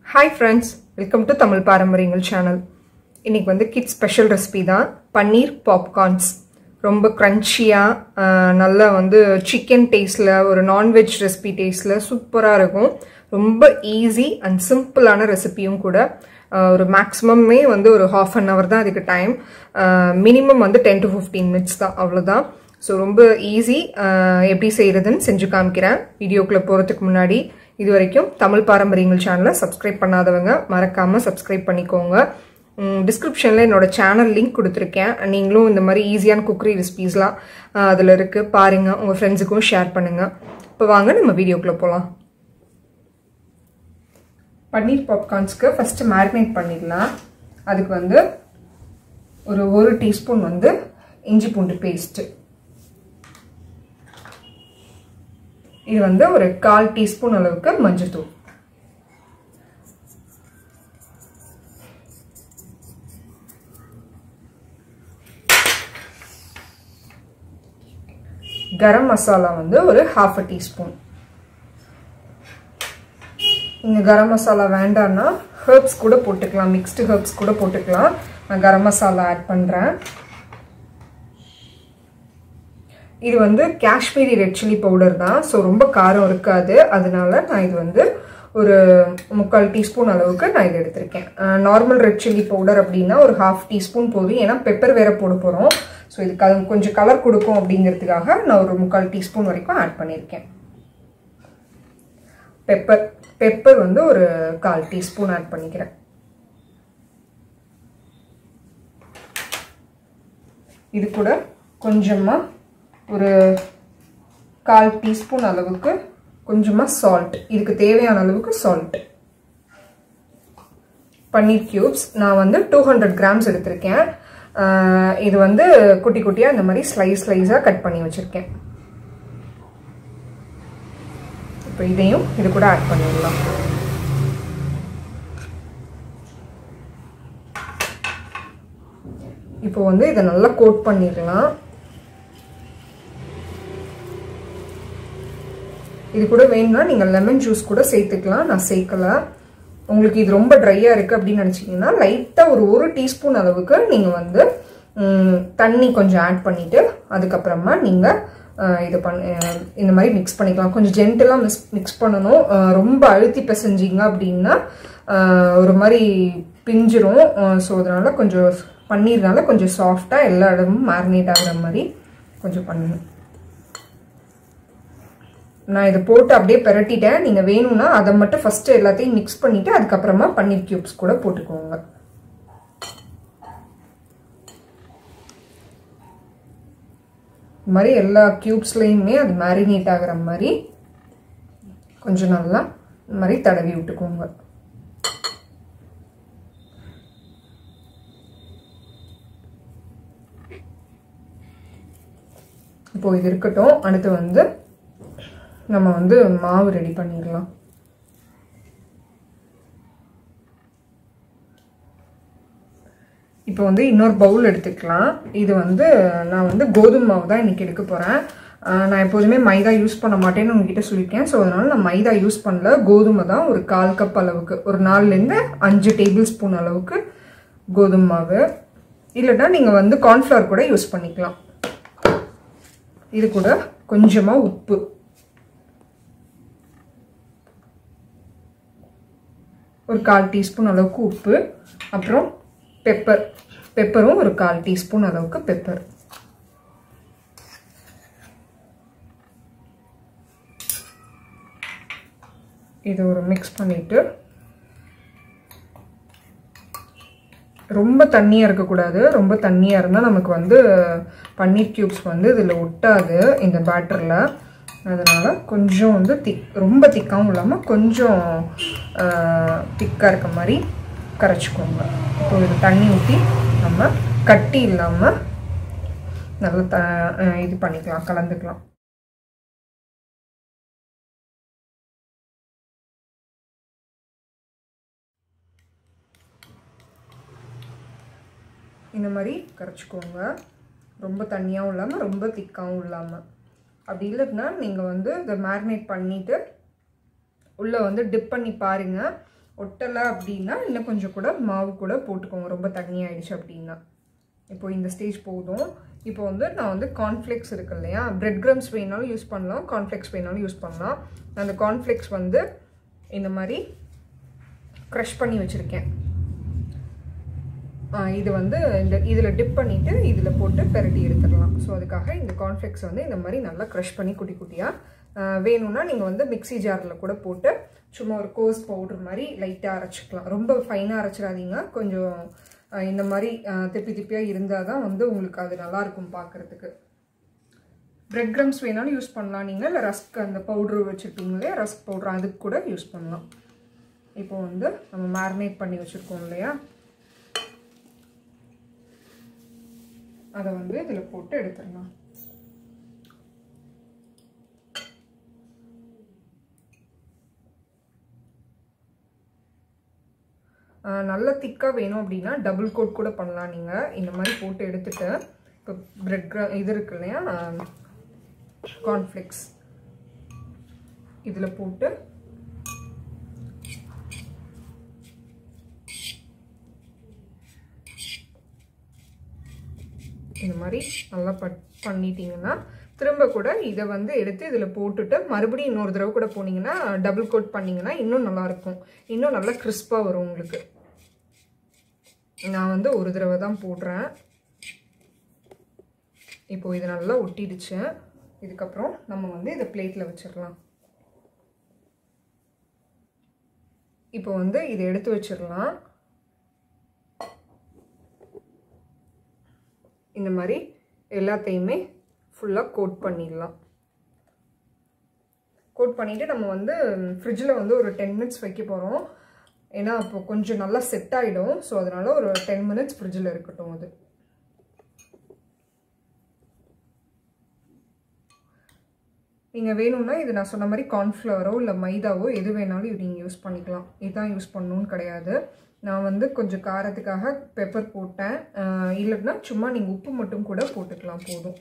hi friends welcome to Tamil பாரம்பரியங்கள் channel இன்னைக்கு வந்து கிட்ஸ் ஸ்பெஷல் ரெசிபி தான் பன்னீர் பாப்கார்ன்ஸ் ரொம்ப க்ரன்ச்சியாக நல்லா வந்து சிக்கன் டேஸ்டில் ஒரு நான்வெஜ் ரெசிபி டேஸ்டில் சூப்பராக இருக்கும் ரொம்ப ஈஸி அண்ட் சிம்பிளான ரெசிபியும் கூட ஆஹ் ஒரு மேக்ஸிமமே வந்து ஒரு ஹாஃப் அன் ஹவர் தான் அதுக்கு டைம் மினிமம் வந்து டென் டு ஃபிஃப்டீன் மினிட்ஸ் தான் அவ்வளோதான் ஸோ ரொம்ப ஈஸி எப்படி செய்கிறதுன்னு செஞ்சு காமிக்கிறேன் வீடியோக்குள்ளே போகிறதுக்கு முன்னாடி இது வரைக்கும் தமிழ் பாரம்பரியங்கள் சேனலை சப்ஸ்கிரைப் பண்ணாதவங்க மறக்காமல் சப்ஸ்கிரைப் பண்ணிக்கோங்க டிஸ்கிரிப்ஷனில் என்னோட சேனல் லிங்க் கொடுத்துருக்கேன் நீங்களும் இந்த மாதிரி ஈஸியான குக்கரி ரெசிபீஸ்லாம் அதில் இருக்குது பாருங்கள் உங்கள் ஃப்ரெண்ட்ஸுக்கும் ஷேர் பண்ணுங்கள் இப்போ வாங்க நம்ம வீடியோக்குள்ளே போகலாம் பன்னீர் பாப்கார்ன்ஸ்க்கு ஃபஸ்ட்டு மேரினேட் பண்ணிடலாம் அதுக்கு வந்து ஒரு ஒரு டீஸ்பூன் வந்து இஞ்சி பூண்டு பேஸ்ட்டு இது வந்து ஒரு கால் டீஸ்பூன் அளவுக்கு மஞ்சத்தூள் கரம் மசாலா வந்து ஒரு ஹாஃப் அ டீஸ்பூன் இங்கே கரம் மசாலா வேண்டாம்னா ஹர்ப்ஸ் கூட போட்டுக்கலாம் மிக்ஸ்டு ஹர்ப்ஸ் கூட போட்டுக்கலாம் நான் கரம் மசாலா ஆட் பண்ணுறேன் இது வந்து காஷ்மீரி ரெட் சில்லி பவுடர் தான் ஸோ ரொம்ப காரம் இருக்காது அதனால நான் இது வந்து ஒரு முக்கால் டீஸ்பூன் அளவுக்கு நான் இது எடுத்திருக்கேன் நார்மல் ரெட் சில்லி பவுடர் அப்படின்னா ஒரு ஹாஃப் டீஸ்பூன் போதும் ஏன்னா பெப்பர் வேற போட போகிறோம் ஸோ இதுக்கு அது கொஞ்சம் கலர் கொடுக்கும் அப்படிங்கிறதுக்காக நான் ஒரு முக்கால் டீஸ்பூன் வரைக்கும் ஆட் பண்ணியிருக்கேன் பெப்பர் பெப்பர் வந்து ஒரு கால் டீஸ்பூன் ஆட் பண்ணிக்கிறேன் இது கூட கொஞ்சமாக ஒரு கால் டீஸ்பூன் அளவுக்கு கொஞ்சமாக சால்ட் இதுக்கு தேவையான அளவுக்கு சால்ட் பன்னீர் கியூப்ஸ் நான் வந்து டூ ஹண்ட்ரட் கிராம்ஸ் எடுத்திருக்கேன் இது வந்து குட்டி குட்டியாக இந்த மாதிரி ஸ்லைஸ் ஸ்லைஸாக கட் பண்ணி வச்சுருக்கேன் இப்போ இதையும் இது கூட ஆட் பண்ணிடலாம் இப்போ வந்து இதை நல்லா கோட் பண்ணிடலாம் இது கூட வேணும்னா நீங்கள் லெமன் ஜூஸ் கூட சேர்த்துக்கலாம் நான் சேர்க்கல உங்களுக்கு இது ரொம்ப ட்ரையாக இருக்குது அப்படின்னு நினச்சிங்கன்னா லைட்டாக ஒரு ஒரு டீஸ்பூன் அளவுக்கு நீங்கள் வந்து தண்ணி கொஞ்சம் ஆட் பண்ணிவிட்டு அதுக்கப்புறமா நீங்கள் இதை பண் இந்த மாதிரி மிக்ஸ் பண்ணிக்கலாம் கொஞ்சம் ஜென்டலாக மிக்ஸ் மிக்ஸ் பண்ணணும் ரொம்ப அழுத்தி பிசைஞ்சிங்க அப்படின்னா ஒரு மாதிரி பிஞ்சிரும் ஸோ அதனால் கொஞ்சம் பன்னீர்னால கொஞ்சம் சாஃப்டாக எல்லா இடமும் மேரினேட் ஆகிற மாதிரி கொஞ்சம் பண்ணணும் நான் இதை போட்டு அப்படியே பெரட்டிட்டேன் நீங்கள் வேணும்னா அதை மட்டும் ஃபஸ்ட்டு எல்லாத்தையும் மிக்ஸ் பண்ணிவிட்டு அதுக்கப்புறமா பன்னீர் கியூப்ஸ் கூட போட்டுக்கோங்க இது மாதிரி எல்லா க்யூப்ஸ்லேயுமே அது மேரினேட் ஆகிற மாதிரி கொஞ்சம் நல்லா இந்த மாதிரி தடவி விட்டுக்கோங்க இப்போ இது இருக்கட்டும் அடுத்து வந்து நம்ம வந்து மாவு ரெடி பண்ணிடலாம் இப்போ வந்து இன்னொரு பவுல் எடுத்துக்கலாம் இது வந்து நான் வந்து கோதுமை மாவு தான் இன்றைக்கி எடுக்க போகிறேன் நான் எப்போதுமே மைதா யூஸ் பண்ண மாட்டேன்னு உங்ககிட்ட சொல்லியிருக்கேன் ஸோ அதனால் நான் மைதா யூஸ் பண்ணல கோதுமை தான் ஒரு கால் கப் அளவுக்கு ஒரு நாலுலேருந்து அஞ்சு டேபிள் ஸ்பூன் அளவுக்கு கோதுமை மாவு இல்லைன்னா நீங்கள் வந்து கார்ன்ஃப்ளவர் கூட யூஸ் பண்ணிக்கலாம் இது கூட கொஞ்சமாக உப்பு ஒரு கால் டீஸ்பூன் அளவுக்கு உப்பு அப்புறம் பெப்பர் பெப்பரும் ஒரு கால் டீஸ்பூன் அளவுக்கு பெப்பர் இது ஒரு மிக்ஸ் பண்ணிட்டு ரொம்ப தண்ணியாக இருக்கக்கூடாது ரொம்ப தண்ணியாக இருந்தால் நமக்கு வந்து பன்னீர் க்யூப்ஸ் வந்து இதில் ஒட்டாது இந்த பேட்டரில் அதனால் கொஞ்சம் வந்து திக் ரொம்ப திக்காகவும் இல்லாமல் கொஞ்சம் திக்காக இருக்க மாதிரி கரைச்சிக்கோங்க இப்போ இது தண்ணி ஊற்றி நம்ம கட்டி இல்லாமல் நல்லா த இது பண்ணிக்கலாம் கலந்துக்கலாம் இந்த மாதிரி கரைச்சிக்கோங்க ரொம்ப தண்ணியாகவும் இல்லாமல் ரொம்ப திக்காகவும் இல்லாமல் அப்படி இல்லைன்னா நீங்கள் வந்து இதை மேரினேட் பண்ணிவிட்டு உள்ளே வந்து டிப் பண்ணி பாருங்கள் ஒட்டலை அப்படின்னா இன்னும் கொஞ்சம் கூட மாவு கூட போட்டுக்கோங்க ரொம்ப தண்ணி ஆயிடுச்சு அப்படின்னா இப்போ இந்த ஸ்டேஜ் போதும் இப்போ வந்து நான் வந்து கார்ன்ஃப்ளேக்ஸ் இருக்கு இல்லையா பிரெட் கிரம்ஸ் வேணாலும் யூஸ் பண்ணலாம் கார்ன்ஃப்ளேக்ஸ் வேணாலும் யூஸ் பண்ணலாம் நான் அந்த கார்ன்ஃப்ளேக்ஸ் வந்து இந்த மாதிரி க்ரஷ் பண்ணி வச்சுருக்கேன் இது வந்து இந்த இதில் டிப் பண்ணிவிட்டு இதில் போட்டு பெரட்டி எடுத்துடலாம் ஸோ அதுக்காக இந்த கார்ன்ஃப்ளெக்ஸ் வந்து இந்த மாதிரி நல்லா க்ரஷ் பண்ணி குட்டி குட்டியாக வேணும்னா நீங்கள் வந்து மிக்சி ஜாரில் கூட போட்டு சும்மா ஒரு கோஸ் பவுடர் மாதிரி லைட்டாக அரைச்சிக்கலாம் ரொம்ப ஃபைனாக அரைச்சிடாதீங்க கொஞ்சம் இந்த மாதிரி திப்பி திப்பியாக இருந்தால் தான் வந்து உங்களுக்கு அது நல்லாயிருக்கும் பார்க்குறதுக்கு பிரெட் க்ரம்ஸ் வேணாலும் யூஸ் பண்ணலாம் நீங்கள் இல்லை ரஸ்க் அந்த பவுட்ரு வச்சுருப்பீங்களே ரஸ்க் பவுட்ரு அதுக்கு கூட யூஸ் பண்ணலாம் இப்போ வந்து நம்ம மேரினேட் பண்ணி வச்சுருக்கோம் இல்லையா அதை வந்து இதில் போட்டு எடுத்துடலாம் நல்ல திக்காக வேணும் அப்படின்னா டபுள் கோட் கூட பண்ணலாம் நீங்கள் இந்த மாதிரி போட்டு எடுத்துட்டு இப்போ பிரெட் இது இருக்கு இல்லையா கார்ன்ஃப்ளெக்ஸ் இதில் போட்டு இந்த மாதிரி நல்லா பட் பண்ணிட்டீங்கன்னா திரும்ப கூட இதை வந்து எடுத்து இதில் போட்டுட்டு மறுபடியும் இன்னொரு தடவை கூட போனீங்கன்னா டபுள் கோட் பண்ணிங்கன்னா இன்னும் நல்லாயிருக்கும் இன்னும் நல்லா கிறிஸ்பாக வரும் உங்களுக்கு நான் வந்து ஒரு தடவை தான் போடுறேன் இப்போ இது நல்லா ஒட்டிடுச்சு இதுக்கப்புறம் நம்ம வந்து இதை பிளேட்டில் வச்சிடலாம் இப்போ வந்து இதை எடுத்து வச்சிடலாம் இந்த மாதிரி எல்லாத்தையுமே ஃபுல்லாக கோட் பண்ணிடலாம் கோட் பண்ணிவிட்டு நம்ம வந்து ஃப்ரிட்ஜில் வந்து ஒரு டென் மினிட்ஸ் வைக்க போகிறோம் ஏன்னா அப்போ கொஞ்சம் நல்லா செட் ஆகிடும் ஸோ அதனால் ஒரு டென் மினிட்ஸ் ஃப்ரிட்ஜில் இருக்கட்டும் அது நீங்கள் வேணும்னா இது நான் சொன்ன மாதிரி கார்ன்ஃப்ளவரோ இல்லை மைதாவோ எது வேணாலும் இது நீங்கள் யூஸ் பண்ணிக்கலாம் இதுதான் யூஸ் பண்ணணும்னு கிடையாது நான் வந்து கொஞ்சம் காரத்துக்காக பெப்பர் போட்டேன் இல்லைன்னா சும்மா நீங்கள் உப்பு மட்டும் கூட போட்டுக்கலாம் போதும்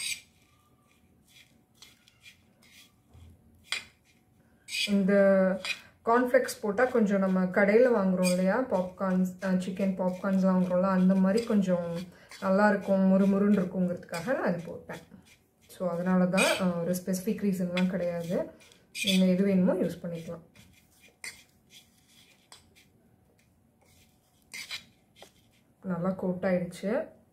இந்த கார்ன்ஃப்ளெக்ஸ் போட்டால் கொஞ்சம் நம்ம கடையில் வாங்குகிறோம் இல்லையா பாப்கார்ன்ஸ் சிக்கன் பாப்கார்ன்ஸ் வாங்குகிறோம்ல அந்த மாதிரி கொஞ்சம் நல்லாயிருக்கும் முறுமுறுன்னு இருக்குங்கிறதுக்காக நான் அது போட்டேன் ஸோ அதனால தான் ஒரு ஸ்பெசிஃபிக் ரீசன்லாம் கிடையாது நீங்கள் எது வேணுமோ யூஸ் பண்ணிக்கலாம் நல்லா கோட் ஆயிடுச்சு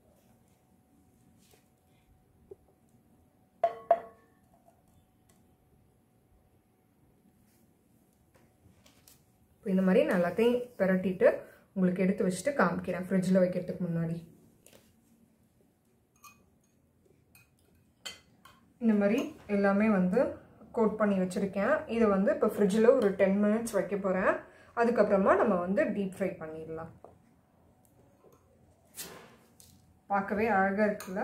இப்போ இந்த மாதிரி நான் எல்லாத்தையும் பிரட்டிட்டு உங்களுக்கு எடுத்து வச்சுட்டு காமிக்கிறேன் ஃப்ரிட்ஜில் வைக்கிறதுக்கு முன்னாடி இந்த மாதிரி எல்லாமே வந்து கோட் பண்ணி வச்சுருக்கேன் இதை வந்து இப்போ ஃப்ரிட்ஜில் ஒரு டென் மினிட்ஸ் வைக்க போகிறேன் அதுக்கப்புறமா நம்ம வந்து டீப் ஃப்ரை பண்ணிடலாம் பார்க்கவே அழகாக இருக்குல்ல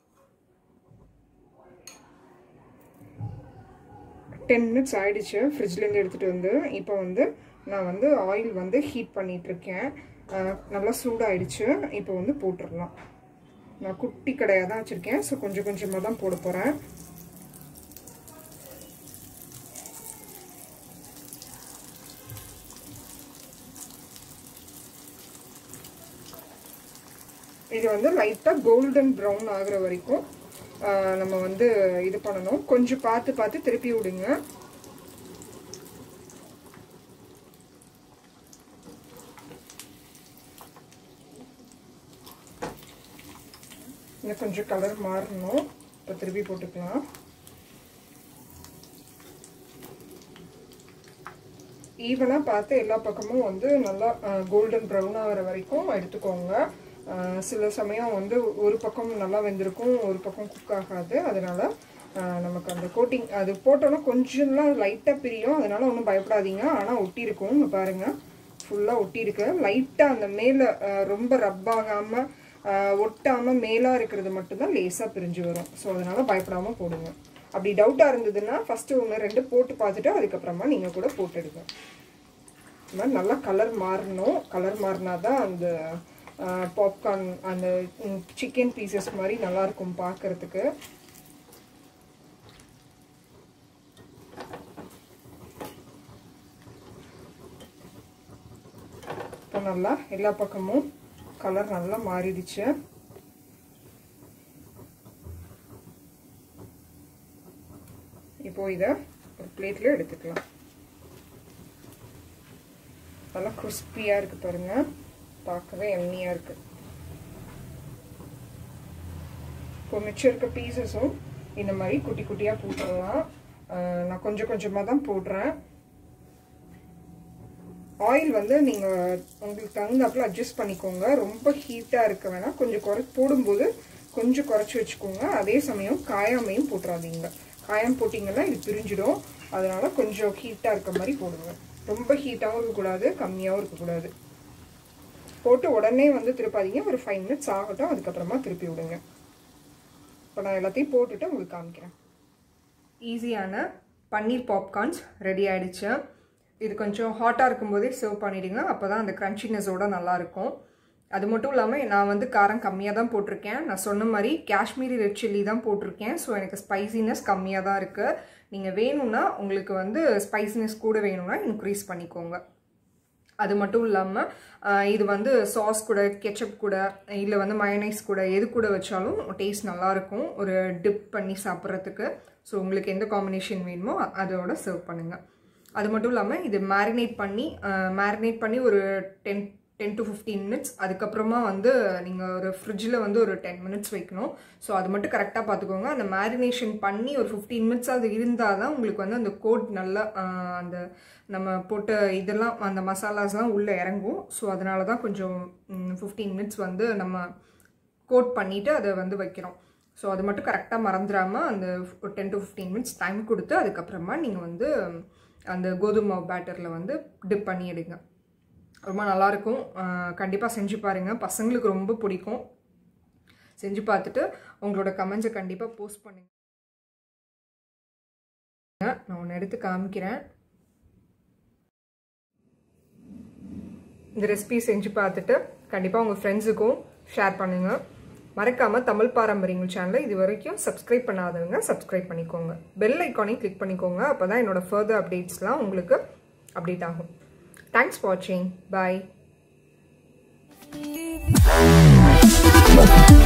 டென் மினிட்ஸ் ஆயிடுச்சு ஃப்ரிட்ஜ்லேருந்து எடுத்துகிட்டு வந்து இப்போ வந்து நான் வந்து ஆயில் வந்து ஹீட் பண்ணிகிட்ருக்கேன் நல்லா சூடாயிடுச்சு இப்போ வந்து போட்டுடலாம் நான் குட்டி கடையாக தான் வச்சுருக்கேன் ஸோ கொஞ்சம் கொஞ்சமாக தான் போட போகிறேன் இது வந்து லைட்டாக கோல்டன் ப்ரௌன் ஆகுற வரைக்கும் நம்ம வந்து இது பண்ணணும் கொஞ்சம் பார்த்து பார்த்து திருப்பி விடுங்க இன்னும் கொஞ்சம் கலர் மாறணும் இப்போ திருப்பி போட்டுக்கலாம் ஈவனாக பார்த்து எல்லா பக்கமும் வந்து நல்லா கோல்டன் ப்ரௌன் ஆகிற வரைக்கும் எடுத்துக்கோங்க சில சமயம் வந்து ஒரு பக்கம் நல்லா வெந்திருக்கும் ஒரு பக்கம் குக் ஆகாது அதனால நமக்கு அந்த கோட்டிங் அது போட்டோன்னா கொஞ்சம்லாம் லைட்டாக பிரியும் அதனால ஒன்றும் பயப்படாதீங்க ஆனால் ஒட்டியிருக்கும் இங்கே பாருங்கள் ஃபுல்லாக ஒட்டியிருக்கு லைட்டாக அந்த மேலே ரொம்ப ரப் ஆகாமல் ஒட்டாமல் மேலாக இருக்கிறது மட்டும்தான் லேசாக பிரிஞ்சு வரும் ஸோ அதனால் பயப்படாமல் போடுங்க அப்படி டவுட்டாக இருந்ததுன்னா ஃபஸ்ட்டு ஒன்று ரெண்டு போட்டு பார்த்துட்டு அதுக்கப்புறமா நீங்கள் கூட போட்டுடுங்க இந்த மாதிரி நல்லா கலர் மாறணும் கலர் மாறினா தான் அந்த பாப்கார்ன் அந்த சிக்கன் பீசஸ் மாதிரி நல்லாயிருக்கும் பார்க்குறதுக்கு நல்லா எல்லா பக்கமும் கலர் நல்லா மாறிடுச்சு இப்போ இதை ஒரு பிளேட்டில் எடுத்துக்கலாம் நல்லா கிறிஸ்பியாக இருக்குது பாருங்க பார்க்கவே எம்மியாக இருக்குது இப்போ மிச்சம் இருக்க பீசஸும் இந்த மாதிரி குட்டி குட்டியாக போட்டுடலாம் நான் கொஞ்சம் கொஞ்சமாக தான் போடுறேன் ஆயில் வந்து நீங்கள் உங்களுக்கு தகுந்தாப்புல அட்ஜஸ்ட் பண்ணிக்கோங்க ரொம்ப ஹீட்டாக இருக்க வேணாம் கொஞ்சம் குறை போடும்போது கொஞ்சம் குறைச்சி வச்சுக்கோங்க அதே சமயம் காயாமையும் போட்டுறாதீங்க காயம் போட்டிங்கன்னா இது பிரிஞ்சிடும் அதனால கொஞ்சம் ஹீட்டாக இருக்க மாதிரி போடுங்க ரொம்ப ஹீட்டாகவும் இருக்கக்கூடாது கம்மியாகவும் இருக்கக்கூடாது போட்டு உடனே வந்து திருப்பாதீங்க ஒரு ஃபைவ் மினிட்ஸ் ஆகட்டும் அதுக்கப்புறமா திருப்பி விடுங்க இப்போ நான் எல்லாத்தையும் போட்டுட்டு உங்களுக்கு காமிக்கிறேன் ஈஸியான பன்னீர் பாப்கார்ன்ஸ் ரெடி ஆகிடுச்சு இது கொஞ்சம் ஹாட்டாக இருக்கும்போதே சர்வ் பண்ணிவிடுங்க அப்போ தான் அந்த க்ரன்ச்சினஸோட நல்லாயிருக்கும் அது மட்டும் இல்லாமல் நான் வந்து காரம் கம்மியாக தான் போட்டிருக்கேன் நான் சொன்ன மாதிரி காஷ்மீரி ரெட் சில்லி தான் போட்டிருக்கேன் ஸோ எனக்கு ஸ்பைசினஸ் கம்மியாக தான் இருக்குது நீங்கள் வேணும்னா உங்களுக்கு வந்து ஸ்பைசினஸ் கூட வேணும்னா இன்க்ரீஸ் பண்ணிக்கோங்க அது மட்டும் இல்லாமல் இது வந்து சாஸ் கூட கெச்சப் கூட இல்லை வந்து மயனைஸ் கூட எது கூட வச்சாலும் டேஸ்ட் நல்லாயிருக்கும் ஒரு டிப் பண்ணி சாப்பிட்றதுக்கு ஸோ உங்களுக்கு எந்த காம்பினேஷன் வேணுமோ அதோட சர்வ் பண்ணுங்கள் அது மட்டும் இல்லாமல் இது மேரினேட் பண்ணி மேரினேட் பண்ணி ஒரு ten ten to fifteen minutes அதுக்கப்புறமா வந்து நீங்கள் ஒரு ஃப்ரிட்ஜில் வந்து ஒரு டென் மினிட்ஸ் வைக்கணும் ஸோ அது மட்டும் கரெக்டாக பார்த்துக்கோங்க அந்த மேரினேஷன் பண்ணி ஒரு ஃபிஃப்டீன் மினிட்ஸ் அது இருந்தால் தான் உங்களுக்கு வந்து அந்த கோட் நல்லா அந்த நம்ம போட்ட இதெல்லாம் அந்த மசாலாஸ்லாம் உள்ளே இறங்கும் ஸோ அதனால தான் கொஞ்சம் ஃபிஃப்டீன் மினிட்ஸ் வந்து நம்ம கோட் பண்ணிவிட்டு அதை வந்து வைக்கிறோம் ஸோ அது மட்டும் கரெக்டாக மறந்துடாமல் அந்த ஒரு ten to fifteen minutes time கொடுத்து அதுக்கப்புறமா நீங்கள் வந்து அந்த கோதுமை பேட்டரில் வந்து டிப் பண்ணி எடுங்க ரொம்ப நல்லாயிருக்கும் கண்டிப்பாக செஞ்சு பாருங்கள் பசங்களுக்கு ரொம்ப பிடிக்கும் செஞ்சு பார்த்துட்டு உங்களோட கமெண்ட்ஸை கண்டிப்பாக போஸ்ட் பண்ணுங்க நான் ஒன்று எடுத்து காமிக்கிறேன் இந்த ரெசிபி செஞ்சு பார்த்துட்டு கண்டிப்பாக உங்கள் ஃப்ரெண்ட்ஸுக்கும் ஷேர் பண்ணுங்கள் மறக்காமல் தமிழ் பாரம்பரியங்கள் சேனலை இது வரைக்கும் சப்ஸ்கிரைப் பண்ணாதவங்க சப்ஸ்கிரைப் பண்ணிக்கோங்க பெல் ஐக்கானையும் கிளிக் பண்ணிக்கோங்க அப்போ தான் என்னோடய ஃபர்தர் அப்டேட்ஸ்லாம் உங்களுக்கு அப்டேட் ஆகும் தேங்க்ஸ் ஃபார் வாட்சிங் பாய்